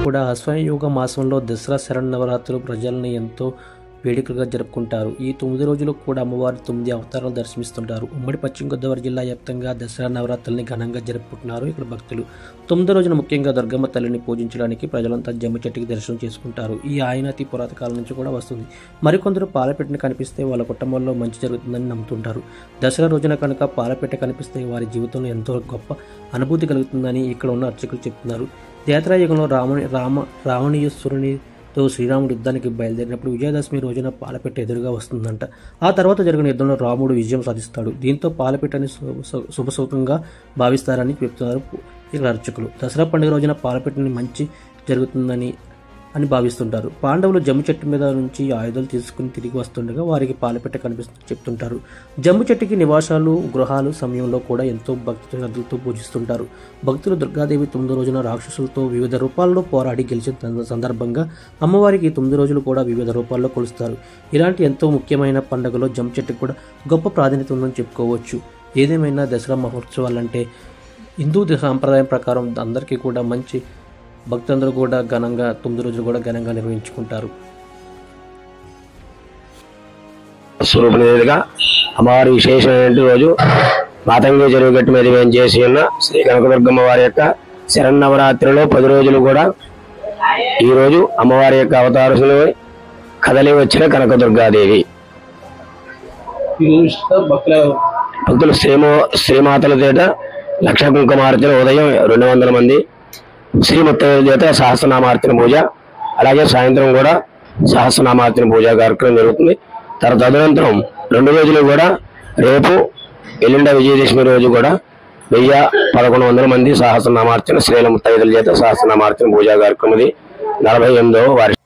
కూడా అశ్వయుగ మాసంలో దసరా శరన్నవరాత్రులు ప్రజల్ని ఎంతో వేడుకగా జరుపుకుంటారు ఈ తొమ్మిది రోజులు కూడా అమ్మవారి తొమ్మిది అవతారాలు దర్శనమిస్తుంటారు ఉమ్మడి పశ్చిమ గోదావరి జిల్లా వ్యాప్తంగా దసరా నవరాత్రుల్ని ఘనంగా జరుపుకుంటున్నారు ఇక్కడ భక్తులు తొమ్మిదో రోజున ముఖ్యంగా దుర్గమ్మ తల్లిని పూజించడానికి ప్రజలంతా జమ్మి చెట్టుకి దర్శనం చేసుకుంటారు ఈ ఆయన అతి పురాత కాలం నుంచి కూడా వస్తుంది మరికొందరు పాలపెట్టను కనిపిస్తే వాళ్ళ కుటుంబంలో మంచి జరుగుతుందని నమ్ముతుంటారు దసరా రోజున కనుక పాలపెట్ట కనిపిస్తే వారి జీవితంలో ఎంతో గొప్ప అనుభూతి కలుగుతుందని ఇక్కడ ఉన్న అర్చకులు చెప్తున్నారు యుగంలో రాముని రామ రావణీయశ్వరునితో శ్రీరాముడు యుద్ధానికి బయలుదేరినప్పుడు విజయదశమి రోజున పాలపెట్ట ఎదురుగా వస్తుందంట ఆ తర్వాత జరిగిన యుద్ధంలో రాముడు విజయం సాధిస్తాడు దీంతో పాలపెట్టని శుభ- శుభ- శుభసూతంగా భావిస్తారని చెప్తున్నారు ఇక్కడ అర్చకులు దసరా పండుగ రోజున పాలపెట్టని మంచి జరుగుతుందని అని భావిస్తుంటారు పాండవులు జమ్ము చెట్టు మీద నుంచి ఆయుధాలు తీసుకుని తిరిగి వస్తుండగా వారికి పాలపెట్ట కనిపిస్తుంది చెప్తుంటారు జమ్ము చెట్టుకి నివాసాలు గృహాలు సమయంలో కూడా ఎంతో భక్తి శ్రద్ధలతో పూజిస్తుంటారు భక్తులు దుర్గాదేవి తొమ్మిదో రోజున రాక్షసులతో వివిధ రూపాల్లో పోరాడి గెలిచిన సం- సందర్భంగా అమ్మవారికి తొమ్మిది రోజులు కూడా వివిధ రూపాల్లో కొలుస్తారు ఇలాంటి ఎంతో ముఖ్యమైన పండుగలో జమ్ము చెట్టుకు కూడా గొప్ప ప్రాధాన్యత ఉందని చెప్పుకోవచ్చు ఏదేమైనా దసరా మహోత్సవాలంటే హిందూ సాంప్రదాయం ప్రకారం అందరికీ కూడా మంచి భక్తులందరూ కూడా ఘనంగా తొమ్మిది రోజులు కూడా ఘనంగా నిర్వహించుకుంటారు స్వరూపనిధిగా అమ్మవారి విశేషమైన రోజు మాతంగి చెరువు గట్టు మీద మేము చేసి ఉన్న శ్రీ కనకదుర్గమ్మ వారి యొక్క శరన్నవరాత్రిలో పది రోజులు కూడా ఈ రోజు అమ్మవారి యొక్క అవతారసులు కదలి వచ్చిన కనకదుర్గాదేవి భక్తులు శ్రీమో శ్రీమాతల చేత లక్ష కుంకుమార్చన ఉదయం రెండు వందల మంది శ్రీముత్తైదుల చేత సహస్రనామార్చన పూజ అలాగే సాయంత్రం కూడా సహస్రనామార్చన పూజ కార్యక్రమం జరుగుతుంది తర్వాత తదనంతరం రెండు రోజులు కూడా రేపు ఎల్లుండ విజయదశమి రోజు కూడా వెయ్యి పదకొండు వందల మంది సహస్రనామార్చన శ్రీల ముత్తైదుల చేత సహస్రనామార్చన పూజా కార్యక్రమం ఇది నలభై ఎనిమిదవ వారి